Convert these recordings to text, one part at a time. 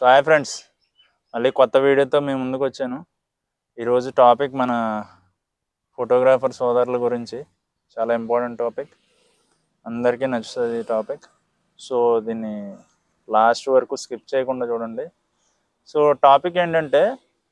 So hi friends మళ్ళీ కొత్త వీడియోతో మేము ముందుకు వచ్చాను ఈరోజు టాపిక్ మన ఫోటోగ్రాఫర్ సోదరుల గురించి చాలా ఇంపార్టెంట్ టాపిక్ అందరికీ నచ్చుతుంది ఈ టాపిక్ సో దీన్ని లాస్ట్ వరకు స్కిప్ చేయకుండా చూడండి సో టాపిక్ ఏంటంటే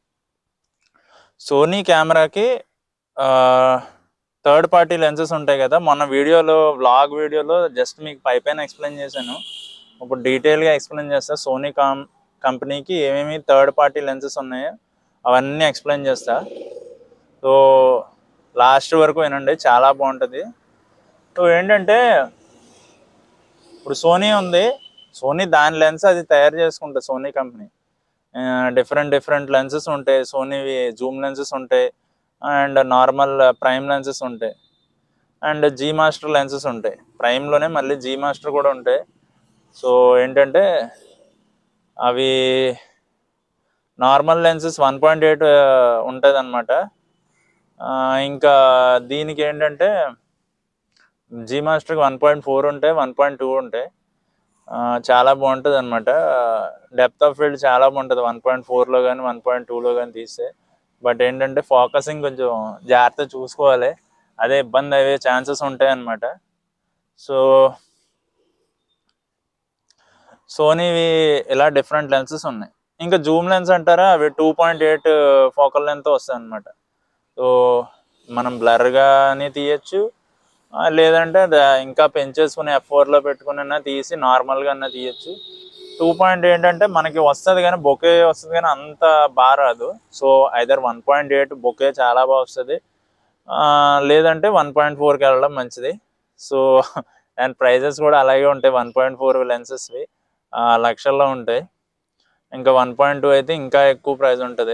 సోనీ కెమెరాకి థర్డ్ పార్టీ లెన్సెస్ ఉంటాయి కదా మొన్న వీడియోలో వ్లాగ్ వీడియోలో జస్ట్ మీకు పై పైన ఎక్స్ప్లెయిన్ చేశాను ఇప్పుడు డీటెయిల్గా ఎక్స్ప్లెయిన్ చేస్తా సోనీ కామ్ కంపెనీకి ఏమేమి థర్డ్ పార్టీ లెన్సెస్ ఉన్నాయో అవన్నీ ఎక్స్ప్లెయిన్ చేస్తా సో లాస్ట్ వరకు వినండి చాలా బాగుంటుంది సో ఏంటంటే ఇప్పుడు సోనీ ఉంది సోనీ దాని లెన్స్ అది తయారు చేసుకుంటుంది Sony company different different lenses ఉంటాయి సోనీవి జూమ్ లెన్సెస్ ఉంటాయి అండ్ నార్మల్ ప్రైమ్ లెన్సెస్ ఉంటాయి అండ్ జీ మాస్టర్ లెన్సెస్ ఉంటాయి ప్రైమ్లోనే మళ్ళీ జీ మాస్టర్ కూడా ఉంటాయి సో ఏంటంటే అవి normal lenses one point eight ఉంటుంది అనమాట ఇంకా దీనికి ఏంటంటే జీ మాస్టర్కి వన్ పాయింట్ ఫోర్ ఉంటాయి వన్ పాయింట్ టూ ఉంటాయి ఆ, చాలా బాగుంటుంది అనమాట డెప్త్ ఆఫ్ ఫీల్డ్ చాలా బాగుంటుంది వన్ పాయింట్ ఫోర్లో కానీ వన్ పాయింట్ టూలో కానీ తీస్తే బట్ ఏంటంటే ఫోకసింగ్ కొంచెం జాగ్రత్త చూసుకోవాలి అదే ఇబ్బంది అయ్యే ఛాన్సెస్ ఉంటాయి అనమాట సో సోనీవి ఇలా డిఫరెంట్ లెన్సెస్ ఉన్నాయి ఇంకా జూమ్ లెన్స్ అంటారా అవి two point eight focal length వస్తాయి అనమాట సో మనం బ్లర్గాని తీయచ్చు ఆ, లేదంటే ద- ఇంకా పెంచేసుకుని ఎఫ్ ఫోర్లో పెట్టుకుని తీసి నార్మల్గా అన్నా తీయచ్చు టూ పాయింట్ ఏంటంటే మనకి వస్తుంది కానీ బొకే వస్తుంది కానీ అంత బాగా రాదు so either one point eight bokeh చాలా బాగా వస్తుంది లేదంటే వన్ పాయింట్ ఫోర్కి వెళ్ళడం మంచిది సో అండ్ ప్రైజెస్ కూడా అలాగే ఉంటాయి వన్ పాయింట్ ఫోర్ లెన్సెస్వి లక్షల్లో ఉంటాయి ఇంకా వన్ పాయింట్ టూ అయితే ఇంకా ఎక్కువ ప్రైస్ ఉంటుంది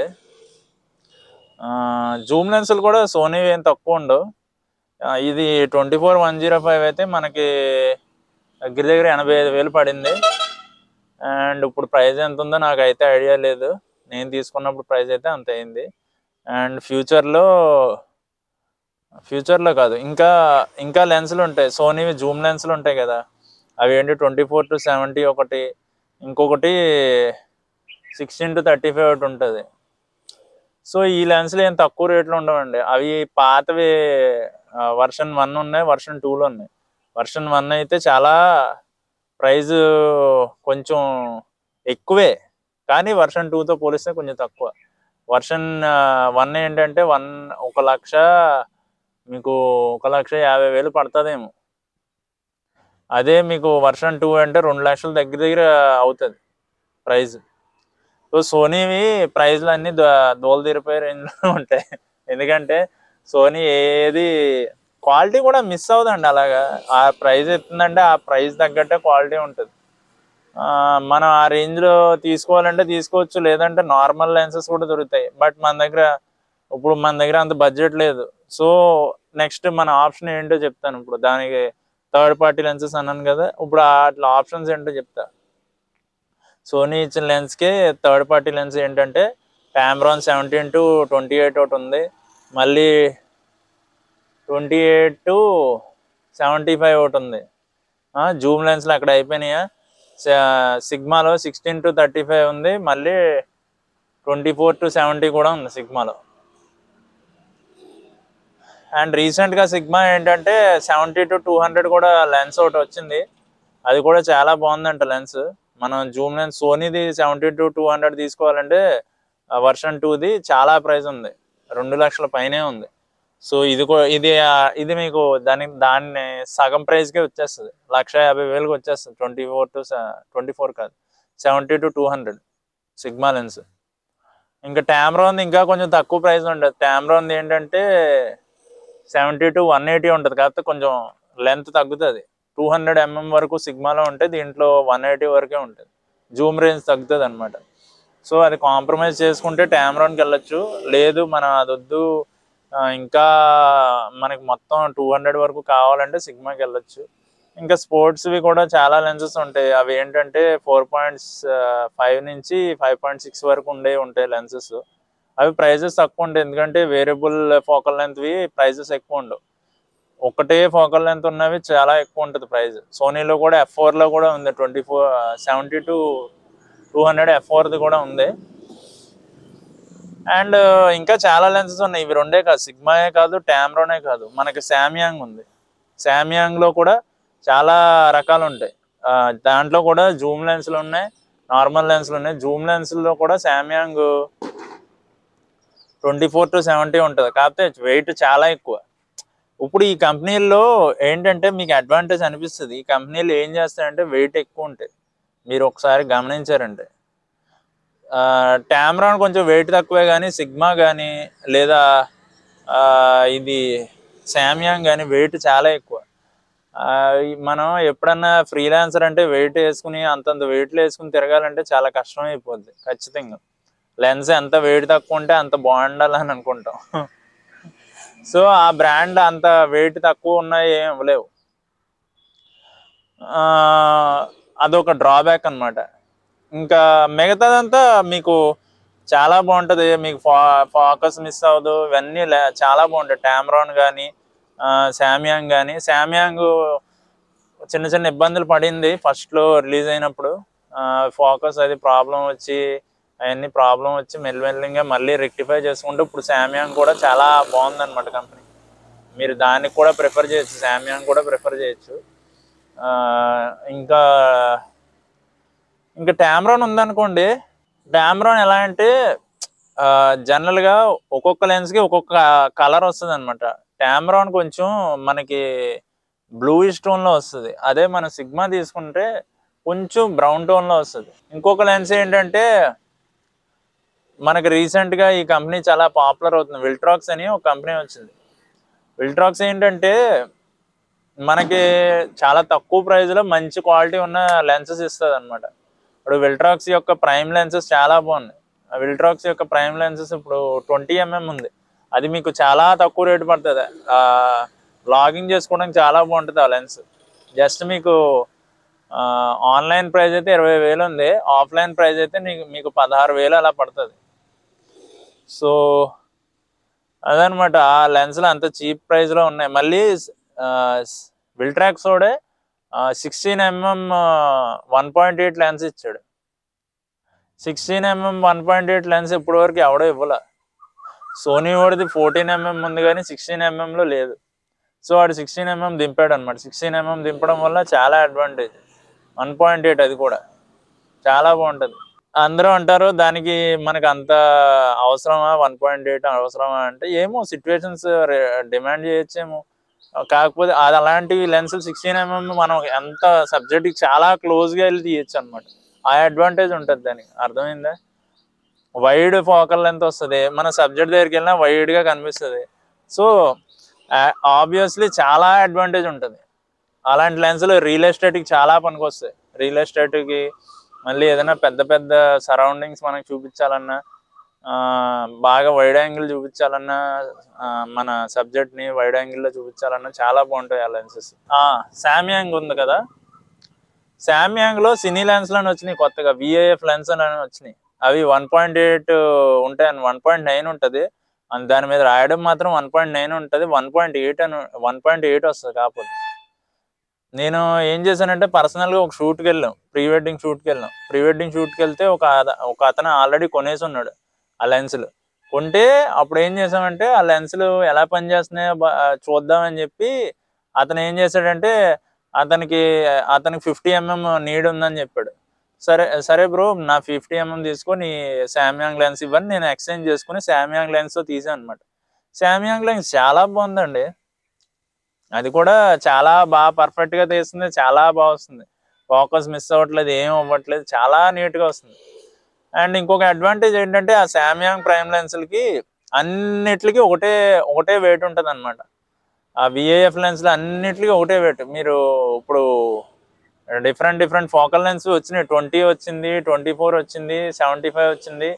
జూమ్ లెన్సులు కూడా సోనీ ఏం తక్కువ ఉండవు ఆ, ఇది twenty four one zero five అయితే మనకి దగ్గర దగ్గర ఎనభై ఐదు వేలు పడింది అండ్ ఇప్పుడు ప్రైస్ ఎంత ఉందో నాకు అయితే ఐడియా లేదు నేను తీసుకున్నప్పుడు ప్రైస్ అయితే అంత అయింది అండ్ ఫ్యూచర్లో ఫ్యూచర్లో కాదు ఇంకా ఇంకా లెన్సులు ఉంటాయి సోనీవి జూమ్ లెన్సులు ఉంటాయి కదా అవి ఏంటి ట్వంటీ ఫోర్ టు సెవెంటీ ఒకటి ఇంకొకటి సిక్స్టీన్ టు థర్టీ ఫైవ్ ఒకటి ఉంటుంది సో ఈ లెన్స్లు ఏం తక్కువ రేట్లో ఉండవండి అవి పాతవి వర్షన్ వన్ ఉన్నాయి వర్షన్ టూలో ఉన్నాయి వర్షన్ వన్ అయితే చాలా ప్రైస్ కొంచెం ఎక్కువే కానీ వర్షన్ టూతో పోలిస్తే కొంచెం తక్కువ వర్షన్ వన్ ఏంటంటే వన్ ఒక లక్ష మీకు ఒక లక్ష యాభై వేలు పడుతుందేమో అదే మీకు వర్షన్ టూ అంటే రెండు లక్షల దగ్గర దగ్గర అవుతుంది ప్రైస్ సో సోనీవి ప్రైజ్లు అన్ని దోలు తీరిపోయే రేంజ్లో ఉంటాయి ఎందుకంటే సోనీ ఏది క్వాలిటీ కూడా మిస్ అవుదండి అలాగా ఆ ప్రైస్ ఎత్తుందంటే ఆ ప్రైస్ తగ్గట్టే క్వాలిటీ ఉంటుంది ఆ, మనం ఆ రేంజ్లో తీసుకోవాలంటే తీసుకోవచ్చు లేదంటే నార్మల్ లెన్సెస్ కూడా దొరుకుతాయి బట్ మన దగ్గర ఇప్పుడు మన దగ్గర అంత బడ్జెట్ లేదు సో నెక్స్ట్ మన ఆప్షన్ ఏంటో చెప్తాను ఇప్పుడు దానికి థర్డ్ పార్టీ లెన్సెస్ అన్నాను కదా ఇప్పుడు అట్లా ఆప్షన్స్ ఏంటో చెప్తా సోనీ ఇచ్చిన లెన్స్కి థర్డ్ పార్టీ లెన్స్ ఏంటంటే Tamron seventeen to twenty eight ఒకటి ఉంది మళ్ళీ twenty eight to seventy five ఒకటి ఉంది జూమ్ లెన్స్లు అక్కడ అయిపోయినాయా సిగ్మాలో సిక్స్టీన్ టు థర్టీ ఫైవ్ ఉంది మళ్ళీ ట్వంటీ ఫోర్ టు సెవెంటీ కూడా ఉంది సిగ్మాలో అండ్ రీసెంట్గా సిగ్మా ఏంటంటే సెవెంటీ టు టూ హండ్రెడ్ కూడా లెన్స్ ఒకటి వచ్చింది అది కూడా చాలా బాగుందంట లెన్స్ మనం జూమ్ లెన్స్ సోనీది సెవెంటీ టు టూ హండ్రెడ్ తీసుకోవాలంటే వర్షన్ టూది చాలా ప్రైస్ ఉంది రెండు లక్షల పైనే ఉంది సో ఇది కూడా ఇది ఆ, ఇది మీకు దాని దాన్ని సగం ప్రైస్కే వచ్చేస్తుంది లక్ష యాభై వేలకు వచ్చేస్తుంది twenty four to twenty four కాదు seventy to two hundred Sigma lens ఇంకా టామ్రాన్ ఇంకా కొంచెం తక్కువ ప్రైస్ ఉంటుంది టామ్రాన్ ఏంటంటే సెవెంటీ టు వన్ ఎయిటీ ఉంటుంది కాకపోతే కొంచెం లెంత్ తగ్గుతుంది టూ హండ్రెడ్ ఎంఎం వరకు సిగ్మాలో ఉంటే దీంట్లో వన్ ఎయిటీ వరకే ఉంటుంది జూమ్ రేంజ్ తగ్గుతుంది అనమాట సో అది కాంప్రమైజ్ చేసుకుంటే టామ్రాన్కి వెళ్ళొచ్చు లేదు మనం అది వద్దు ఆ, ఇంకా మనకి మొత్తం టూ హండ్రెడ్ వరకు కావాలంటే సిగ్మాకి వెళ్ళొచ్చు ఇంకా స్పోర్ట్స్వి కూడా చాలా లెన్సెస్ ఉంటాయి అవి ఏంటంటే ఫోర్ పాయింట్స్ ఫైవ్ నుంచి ఫైవ్ పాయింట్ సిక్స్ వరకు ఉండే ఉంటాయి లెన్సెస్ అవి ప్రైజెస్ తక్కువ ఉంటాయి ఎందుకంటే వేరియబుల్ ఫోకల్ లెంత్వి ప్రైజెస్ ఎక్కువ ఉండవు ఒకటే ఫోకల్ లెంత్ ఉన్నవి చాలా ఎక్కువ ఉంటుంది ప్రైస్ సోనీలో కూడా ఎఫ్ లో కూడా ఉంది twenty four seventy to two hundred F ఫోర్ది కూడా ఉంది అండ్ ఇంకా చాలా లెన్సెస్ ఉన్నాయి ఇవి రెండే కాదు సిగ్మాయే కాదు టామ్రోనే కాదు మనకి శామ్యాంగ్ ఉంది శామ్యాంగ్లో కూడా చాలా రకాలు ఉంటాయి ఆ, దాంట్లో కూడా జూమ్ లెన్స్లు ఉన్నాయి నార్మల్ లెన్స్లు ఉన్నాయి జూమ్ లెన్స్లో కూడా Samyang twenty four to seventy ఉంటుంది కాకపోతే వెయిట్ చాలా ఎక్కువ ఇప్పుడు ఈ కంపెనీల్లో ఏంటంటే మీకు అడ్వాంటేజ్ అనిపిస్తుంది ఈ కంపెనీలు ఏం చేస్తాయంటే వెయిట్ ఎక్కువ ఉంటాయి మీరు ఒకసారి గమనించారంటే టామ్రాన్ కొంచెం వెయిట్ తక్కువే కానీ సిగ్మా కానీ లేదా ఆ, ఇది శామ్యాంగ్ కానీ వెయిట్ చాలా ఎక్కువ ఆ, ఈ మనం ఎప్పుడన్నా ఫ్రీలాన్సర్ అంటే వెయిట్ వేసుకుని అంతంత వెయిట్లు వేసుకుని తిరగాలంటే చాలా కష్టం అయిపోద్ది ఖచ్చితంగా లెన్స్ ఎంత వెయిట్ తక్కువ ఉంటే అంత బాగుండాలని అనుకుంటాం సో ఆ బ్రాండ్ అంత వెయిట్ తక్కువ ఉన్నాయి ఏం ఇవ్వలేవు ఆ, అదొక డ్రాబ్యాక్ అన్నమాట ఇంకా మిగతాదంతా మీకు చాలా బాగుంటుంది మీకు ఫా ఫోకస్ మిస్ అవ్వదు ఇవన్నీ లే- చాలా బాగుంటాయి టామ్రాన్ కానీ శామ్యాంగ్ కానీ శామ్యాంగ్ చిన్న చిన్న ఇబ్బందులు పడింది ఫస్ట్లో రిలీజ్ అయినప్పుడు ఫోకస్ అది ప్రాబ్లం వచ్చి అవన్నీ ప్రాబ్లం వచ్చి మెల్లిమెల్లిగా మళ్ళీ రెక్టిఫై చేసుకుంటూ ఇప్పుడు శామ్యాంగ్ కూడా చాలా బాగుందన్నమాట కంపెనీ మీరు దానికి కూడా ప్రిఫర్ చేయొచ్చు శామ్యాంగ్ కూడా ప్రిఫర్ చేయొచ్చు ఆ, ఇంకా ఇంకా టామ్రాన్ ఉందనుకోండి టామ్రాన్ ఎలా అంటే జనరల్గా ఒక్కొక్క లెన్స్కి ఒక్కొక్క కలర్ వస్తుంది అనమాట టామ్రాన్ కొంచెం మనకి బ్లూయిష్ టోన్లో వస్తుంది అదే మన సిగ్మా తీసుకుంటే కొంచెం బ్రౌన్ టోన్లో వస్తుంది ఇంకొక లెన్స్ ఏంటంటే మనకి రీసెంట్గా ఈ కంపెనీ చాలా పాపులర్ అవుతుంది విల్ట్రాక్స్ అని ఒక కంపెనీ వచ్చింది విల్ట్రాక్స్ ఏంటంటే మనకి చాలా తక్కువ ప్రైస్లో మంచి క్వాలిటీ ఉన్న లెన్సెస్ ఇస్తుంది అనమాట ఇప్పుడు విల్ట్రాక్స్ యొక్క ప్రైమ్ లెన్సెస్ చాలా బాగున్నాయి ఆ విల్ట్రాక్స్ యొక్క ప్రైమ్ లెన్సెస్ ఇప్పుడు ట్వంటీ ఎంఎం ఉంది అది మీకు చాలా తక్కువ రేటు పడుతుంది లాగింగ్ చేసుకోవడానికి చాలా బాగుంటుంది ఆ లెన్స్ జస్ట్ మీకు ఆన్లైన్ ప్రైస్ అయితే ఇరవై వేలు ఉంది ఆఫ్లైన్ ప్రైస్ అయితే నీకు మీకు పదహారు వేలు అలా పడుతుంది సో అదనమాట ఆ లెన్స్లు అంత చీప్ ప్రైస్లో ఉన్నాయి మళ్ళీ విల్ట్రాక్స్ కూడా sixteen MM one point eight lens ఇచ్చాడు sixteen MM one point eight lens ఇప్పటి వరకు ఎవడో ఇవ్వలే సోనీ వాడిది ఫోర్టీన్ ఎంఎం ఉంది కానీ సిక్స్టీన్ ఎంఎంలో లేదు సో వాడు సిక్స్టీన్ ఎంఎం దింపాడు అనమాట సిక్స్టీన్ ఎంఎం దింపడం వల్ల చాలా అడ్వాంటేజ్ వన్ పాయింట్ ఎయిట్ అది కూడా చాలా బాగుంటుంది అందరూ అంటారు దానికి మనకు అంత అవసరమా వన్ పాయింట్ ఎయిట్ అవసరమా అంటే ఏమో సిచ్యువేషన్స్ డిమాండ్ చేయొచ్చేమో కాకపోతే అది అలాంటి లెన్సులు సిక్స్టీన్ ఎంఎం మనం ఎంత సబ్జెక్ట్కి చాలా క్లోజ్గా వెళ్ళి తీయచ్చు అనమాట ఆ అడ్వాంటేజ్ ఉంటుంది దానికి అర్థమైందా వైడ్ ఫోకల్ లెంత్ వస్తుంది మన సబ్జెక్ట్ దగ్గరికి వెళ్ళినా వైడ్గా కనిపిస్తుంది సో ఆబ్వియస్లీ చాలా అడ్వాంటేజ్ ఉంటుంది అలాంటి లెన్సులు రియల్ ఎస్టేట్కి చాలా పనికొస్తాయి రియల్ ఎస్టేట్కి మళ్ళీ ఏదైనా పెద్ద పెద్ద సరౌండింగ్స్ మనకి చూపించాలన్నా ఆ, బాగా వైడ్ యాంగిల్ చూపించాలన్నా ఆ, మన సబ్జెక్ట్ని వైడ్ యాంగిల్లో చూపించాలన్నా చాలా బాగుంటాయి ఆ లెన్సెస్ శామ్యాంగ్ ఉంది కదా శామ్యాంగ్లో సినీ లెన్స్లు అని వచ్చినాయి కొత్తగా విఏఎఫ్ లెన్స్ అని వచ్చినాయి అవి వన్ పాయింట్ ఎయిట్ ఉంటాయి అని వన్ పాయింట్ నైన్ ఉంటుంది అండ్ దాని మీద రాయడం మాత్రం వన్ పాయింట్ నైన్ ఉంటుంది వన్ పాయింట్ ఎయిట్ అని వన్ పాయింట్ ఎయిట్ వస్తుంది కాకపోతే నేను ఏం చేశానంటే పర్సనల్గా ఒక షూట్కి వెళ్ళాం ప్రీ వెడ్డింగ్ షూట్కి వెళ్ళాం ప్రీ వెడ్డింగ్ షూట్కి వెళ్తే ఒక అత- ఒక అతను ఆల్రెడీ కొనేసి ఉన్నాడు ఆ లెన్సులు కొంటే అప్పుడు ఏం చేసామంటే ఆ లెన్సులు ఎలా పనిచేస్తున్నాయో బా- చూద్దామని చెప్పి అతను ఏం చేశాడంటే అతనికి అతనికి ఫిఫ్టీ ఎంఎం నీడ్ ఉందని చెప్పాడు సరే సరే బ్రో నా ఫిఫ్టీ ఎంఎం తీసుకొని శామ్యాంగ్ లెన్స్ ఇవ్వని నేను ఎక్స్చేంజ్ చేసుకుని శామ్యాంగ్ లెన్స్తో తీసాను అనమాట శామ్యాంగ్ లెన్స్ చాలా బాగుందండి అది కూడా చాలా బాగా పర్ఫెక్ట్గా తీస్తుంది చాలా బాగా వస్తుంది ఫోకస్ మిస్ అవ్వట్లేదు ఏం అవ్వట్లేదు చాలా నీట్గా వస్తుంది అండ్ ఇంకొక అడ్వాంటేజ్ ఏంటంటే ఆ శామ్యాంగ్ ప్రైమ్ లెన్స్లకి అన్నిటికీ ఒకటే ఒకటే వెయిట్ ఉంటుంది అనమాట ఆ విఏఎఫ్ లెన్స్లు అన్నిటికీ ఒకటే వెయిట్ మీరు ఇప్పుడు డిఫరెంట్ డిఫరెంట్ ఫోకల్ లెన్స్ వచ్చినాయి ట్వంటీ వచ్చింది ట్వంటీ ఫోర్ వచ్చింది సెవెంటీ ఫైవ్ వచ్చింది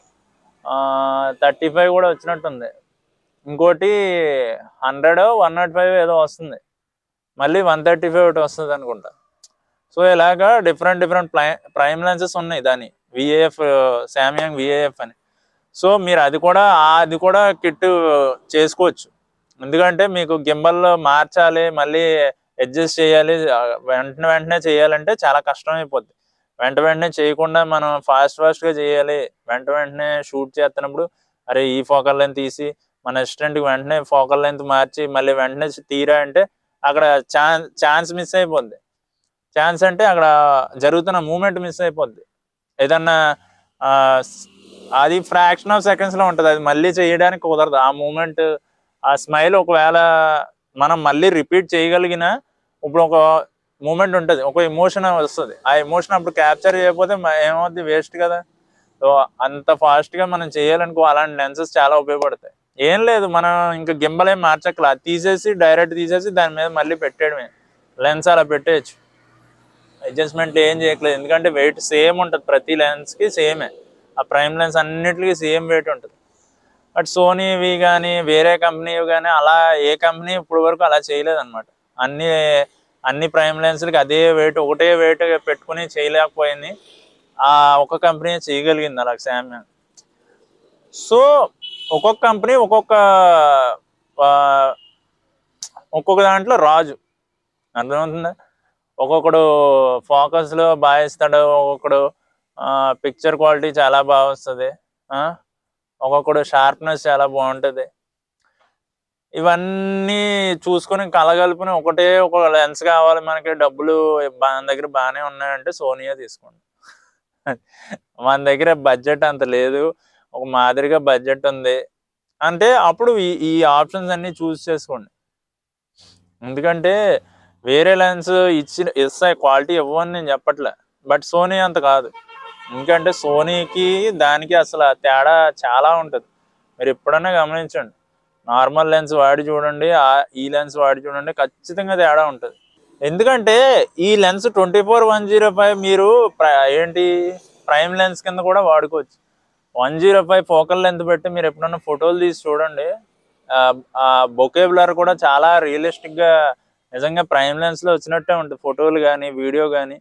థర్టీ ఫైవ్ కూడా వచ్చినట్టుంది ఇంకోటి హండ్రెడ్ వన్ నాట్ ఫైవ్ ఏదో వస్తుంది మళ్ళీ వన్ థర్టీ ఫైవ్ ఒకటి వస్తుంది అనుకుంటా సో ఇలాగా డిఫరెంట్ డిఫరెంట్ ప్లై ప్రైమ్ లెన్సెస్ ఉన్నాయి దాని విఏఎఫ్ శామ్యాంగ్ విఏఎఫ్ అని సో మీరు అది కూడా ఆ- అది కూడా కిట్ చేసుకోవచ్చు ఎందుకంటే మీకు గింబల్లో మార్చాలి మళ్ళీ అడ్జస్ట్ చేయాలి ఆ, వెంటనే వెంటనే చేయాలంటే చాలా కష్టం అయిపోద్ది వెంట వెంటనే చేయకుండా మనం ఫాస్ట్ ఫాస్ట్గా చేయాలి వెంట వెంటనే షూట్ చేస్తున్నప్పుడు అరే ఈ ఫోకల్ లెంత్ తీసి మన అసిస్టెంట్కి వెంటనే ఫోకల్ లెంత్ మార్చి మళ్ళీ వెంటనే తీరా అంటే అక్కడ ఛాన్స్ ఛాన్స్ మిస్ అయిపోద్ది ఛాన్స్ అంటే అక్కడ జరుగుతున్న మూమెంట్ మిస్ అయిపోద్ది ఏదన్నా ఆ, స్- అది ఫ్రాక్షన్ ఆఫ్ సెకండ్స్లో ఉంటుంది అది మళ్ళీ చేయడానికి కుదరదు ఆ మూమెంట్ ఆ స్మైల్ ఒకవేళ మనం మళ్ళీ రిపీట్ చేయగలిగిన ఇప్పుడు ఒక మూమెంట్ ఉంటుంది ఒక ఎమోషన్ వస్తుంది ఆ ఎమోషన్ అప్పుడు క్యాప్చర్ చేయకపోతే మ- ఏమవుద్ది వేస్ట్ కదా సో అంత ఫాస్ట్గా మనం చేయాలనుకో అలాంటి లెన్సెస్ చాలా ఉపయోగపడతాయి ఏం లేదు మనం ఇంకా గింబల్ ఏం మార్చక్కల తీసేసి డైరెక్ట్ తీసేసి దాని మీద మళ్ళీ పెట్టేయడమే లెన్స్ అలా పెట్టేయచ్చు అడ్జస్ట్మెంట్ ఏం చేయట్లేదు ఎందుకంటే వెయిట్ సేమ్ ఉంటుంది ప్రతి లెన్స్కి సేమే ఆ ప్రైమ్ లెన్స్ అన్నిటికీ సేమ్ వెయిట్ ఉంటుంది బట్ సోనీవి కానీ వేరే కంపెనీవి కానీ అలా ఏ కంపెనీ ఇప్పుడు వరకు అలా చేయలేదు అనమాట అన్ని అన్ని ప్రైమ్ లెన్స్లకి అదే వెయిట్ ఒకటే వెయిట్ పెట్టుకుని చేయలేకపోయింది ఆ ఒక కంపెనీ చేయగలిగింది అలా శామ్సంగ్ సో ఒక్కొక్క కంపెనీ ఒక్కొక్క ఆ, ఒక్కొక్క దాంట్లో రాజు అర్థమవుతుందా ఒక్కొక్కడు ఫోకస్లో బాగా ఇస్తాడు ఒక్కొక్కడు పిక్చర్ క్వాలిటీ చాలా బాగా వస్తుంది ఒక్కొక్కడు షార్ప్నెస్ చాలా బాగుంటుంది ఇవన్నీ చూసుకొని కలగలుపుని ఒకటే ఒక లెన్స్ కావాలి మనకి డబ్బులు మన దగ్గర బాగానే ఉన్నాయంటే సోనియా తీసుకోండి మన దగ్గర బడ్జెట్ అంత లేదు ఒక మాదిరిగా బడ్జెట్ ఉంది అంటే అప్పుడు ఈ ఈ ఆప్షన్స్ అన్ని చూస్ చేసుకోండి ఎందుకంటే వేరే లెన్స్ ఇచ్చిన ఇస్తాయి క్వాలిటీ ఇవ్వని నేను చెప్పట్లే బట్ సోనీ అంత కాదు ఎందుకంటే సోనీకి దానికి అసలు ఆ తేడా చాలా ఉంటుంది మీరు ఎప్పుడైనా గమనించండి నార్మల్ లెన్స్ వాడి చూడండి ఆ ఈ లెన్స్ వాడి చూడండి ఖచ్చితంగా తేడా ఉంటుంది ఎందుకంటే ఈ lens twenty four one zero five మీరు ప్ర- ఏంటి ప్రైమ్ లెన్స్ కింద కూడా వాడుకోవచ్చు one zero five focal length పెట్టి మీరు ఎప్పుడన్నా ఫోటోలు తీసి చూడండి ఆ- ఆ బొకే బ్లర్ కూడా చాలా రియలిస్టిక్ గా నిజంగా ప్రైమ్ లెన్స్ లో వచ్చినట్టే ఉంటుంది ఫోటోలు కానీ వీడియో కానీ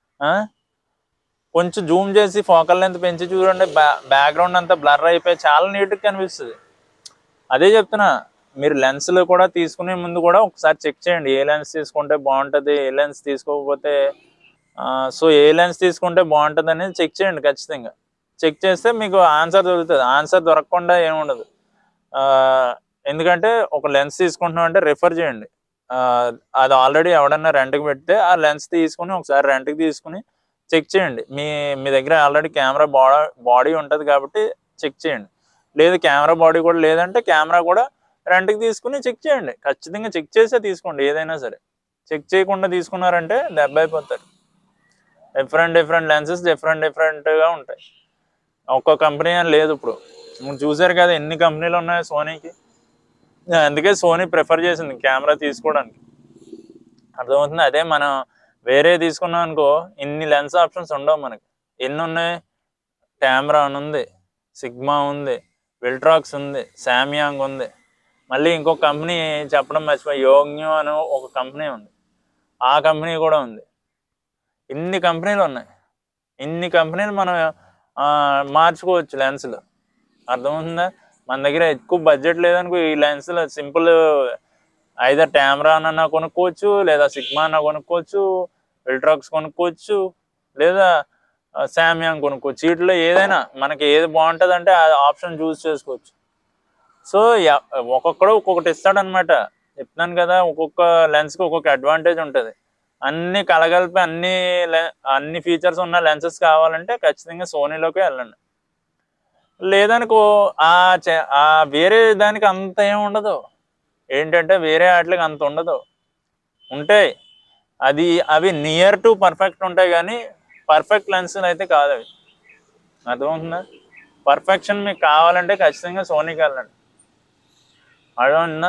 కొంచెం జూమ్ చేసి ఫోకల్ లెంత్ పెంచి చూడండి బ్యాక్గ్రౌండ్ అంతా బ్లర్ అయిపోయి చాలా నీట్గా కనిపిస్తుంది అదే చెప్తున్నా మీరు లెన్స్లు కూడా తీసుకునే ముందు కూడా ఒకసారి చెక్ చేయండి ఏ లెన్స్ తీసుకుంటే బాగుంటుంది ఏ లెన్స్ తీసుకోకపోతే సో ఏ లెన్స్ తీసుకుంటే బాగుంటుంది అనేది చెక్ చేయండి ఖచ్చితంగా చెక్ చేస్తే మీకు ఆన్సర్ దొరుకుతుంది ఆన్సర్ దొరకకుండా ఏముండదు ఆ, ఎందుకంటే ఒక లెన్స్ తీసుకుంటున్నాం అంటే రిఫర్ చేయండి ఆ, అది ఆల్రెడీ ఎవడన్నా రెంట్కి పెడితే ఆ లెన్స్ తీసుకుని ఒకసారి రెంట్కి తీసుకుని చెక్ చేయండి మీ మీ దగ్గర ఆల్రెడీ కెమెరా బాడీ బాడీ ఉంటుంది కాబట్టి చెక్ చేయండి లేదు కెమెరా బాడీ కూడా లేదంటే కెమెరా కూడా రెంట్కి తీసుకుని చెక్ చేయండి ఖచ్చితంగా చెక్ చేసే తీసుకోండి ఏదైనా సరే చెక్ చేయకుండా తీసుకున్నారంటే దెబ్బ అయిపోతారు డిఫరెంట్ డిఫరెంట్ లెన్సెస్ డిఫరెంట్ డిఫరెంట్గా ఉంటాయి ఒక్కో కంపెనీ అని లేదు ఇప్పుడు మీరు చూసారు కదా ఎన్ని కంపెనీలు ఉన్నాయి సోనీకి అందుకే సోనీ ప్రిఫర్ చేసింది కెమెరా తీసుకోవడానికి అర్థమవుతుంది అదే మనం వేరే తీసుకున్నాం అనుకో ఇన్ని లెన్స్ ఆప్షన్స్ ఉండవు మనకి ఎన్ని ఉన్నాయి కెమెరా అని ఉంది సిగ్మా ఉంది విల్ట్రాక్స్ ఉంది శామ్యాంగ్ ఉంది మళ్ళీ ఇంకొక కంపెనీ చెప్పడం మర్చిపోయి యోగ్న్యూ అని ఒక కంపెనీ ఉంది ఆ కంపెనీ కూడా ఉంది ఇన్ని కంపెనీలు ఉన్నాయి ఇన్ని కంపెనీలు మనం ఆ, మార్చుకోవచ్చు లెన్సులు అర్థమవుతుందా మన దగ్గర ఎక్కువ బడ్జెట్ లేదనుకో ఈ లెన్సులు సింపుల్ ఐదర్ టామ్రా అన్న కొనుక్కోవచ్చు లేదా సిగ్మా అన్న కొనుక్కోవచ్చు విల్ట్రాక్స్ కొనుక్కోవచ్చు లేదా శామ్యాంగ్ కొనుక్కోవచ్చు వీటిలో ఏదైనా మనకి ఏది బాగుంటుంది అంటే ఆ ఆప్షన్ చూస్ చేసుకోవచ్చు సో ఒక్కొక్కడు ఒక్కొక్కటి ఇస్తాడనమాట చెప్తున్నాను కదా ఒక్కొక్క లెన్స్కి ఒక్కొక్క అడ్వాంటేజ్ ఉంటుంది అన్ని కలగలిపి అన్ని లె- అన్ని ఫీచర్స్ ఉన్న లెన్సెస్ కావాలంటే ఖచ్చితంగా సోనీలోకి వెళ్ళండి లేదనుకో ఆ చే- ఆ వేరే దానికి అంత ఏం ఉండదు ఏంటంటే వేరే వాటికి అంత ఉండదు ఉంటాయి అది అవి నియర్ టు పర్ఫెక్ట్ ఉంటాయి కానీ పర్ఫెక్ట్ లెన్సులు అయితే కాదు అవి అర్థమవుతుందా పర్ఫెక్షన్ మీకు కావాలంటే ఖచ్చితంగా సోనీకి వెళ్ళండి అర్థమవుతుందా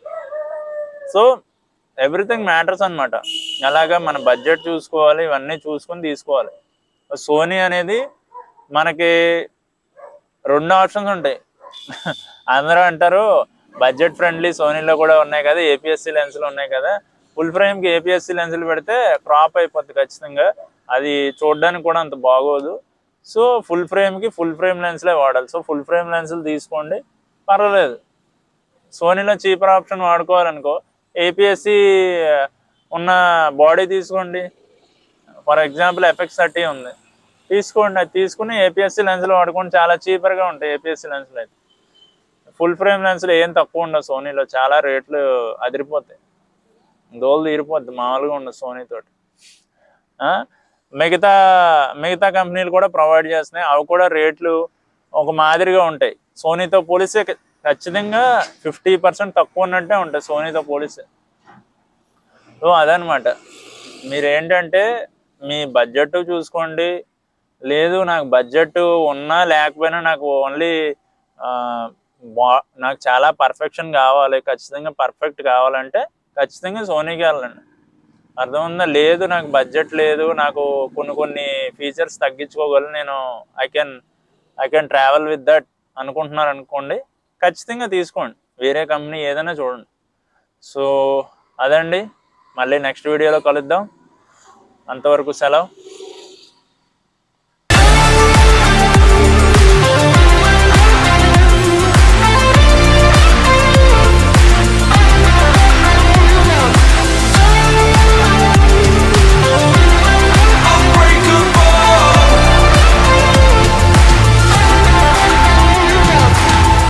సో ఎవ్రీథింగ్ మ్యాటర్స్ అన్నమాట అలాగా మన బడ్జెట్ చూసుకోవాలి ఇవన్నీ చూసుకొని తీసుకోవాలి సోనీ అనేది మనకి రెండు ఆప్షన్స్ ఉంటాయి అందరూ అంటారు బడ్జెట్ ఫ్రెండ్లీ సోనీలో కూడా ఉన్నాయి కదా ఏపీఎస్సి లెన్సులు ఉన్నాయి కదా ఫుల్ ఫ్రేమ్కి ఏపీఎస్సి లెన్సులు పెడితే క్రాప్ అయిపోద్ది ఖచ్చితంగా అది చూడడానికి కూడా అంత బాగోదు సో ఫుల్ ఫ్రేమ్కి ఫుల్ ఫ్రేమ్ లెన్స్లే వాడాలి సో ఫుల్ ఫ్రేమ్ లెన్సులు తీసుకోండి పర్వాలేదు సోనీలో చీపర్ ఆప్షన్ వాడుకోవాలనుకో ఏపీఎస్సి ఉన్న బాడీ తీసుకోండి ఫర్ ఎగ్జాంపుల్ ఎఫెక్స్ థర్టీ ఉంది తీసుకోండి అది తీసుకుని ఏపీఎస్సీ లెన్స్లో వాడుకోండి చాలా చీపర్గా ఉంటాయి ఏపీఎస్సీ లెన్స్లు అయితే ఫుల్ ఫ్రేమ్ లెన్స్లు ఏం తక్కువ ఉండవు సోనీలో చాలా రేట్లు అదిరిపోతాయి దోలు తీరిపోద్ది మామూలుగా ఉండదు సోనీ తోటి ఆ? మిగతా మిగతా కంపెనీలు కూడా ప్రొవైడ్ చేస్తున్నాయి అవి కూడా రేట్లు ఒక మాదిరిగా ఉంటాయి సోనీతో పోలిస్తే ఖ- ఖచ్చితంగా ఫిఫ్టీ పర్సెంట్ తక్కువ ఉన్నట్టే ఉంటాయి సోనీతో పోలిస్తే సో అదనమాట మీరు ఏంటంటే మీ బడ్జెట్ చూసుకోండి లేదు నాకు బడ్జెట్ ఉన్నా లేకపోయినా నాకు ఓన్లీ బా నాకు చాలా పర్ఫెక్షన్ కావాలి ఖచ్చితంగా పర్ఫెక్ట్ కావాలంటే ఖచ్చితంగా సోనీకి వెళ్ళండి అర్థమైందా లేదు నాకు బడ్జెట్ లేదు నాకు కొన్ని కొన్ని ఫీచర్స్ తగ్గించుకోగలను నేను I can I can travel with that అనుకుంటున్నారు అనుకోండి ఖచ్చితంగా తీసుకోండి వేరే కంపెనీ ఏదైనా చూడండి సో అదండి మళ్ళీ నెక్స్ట్ వీడియోలో కలుద్దాం అంతవరకు సెలవు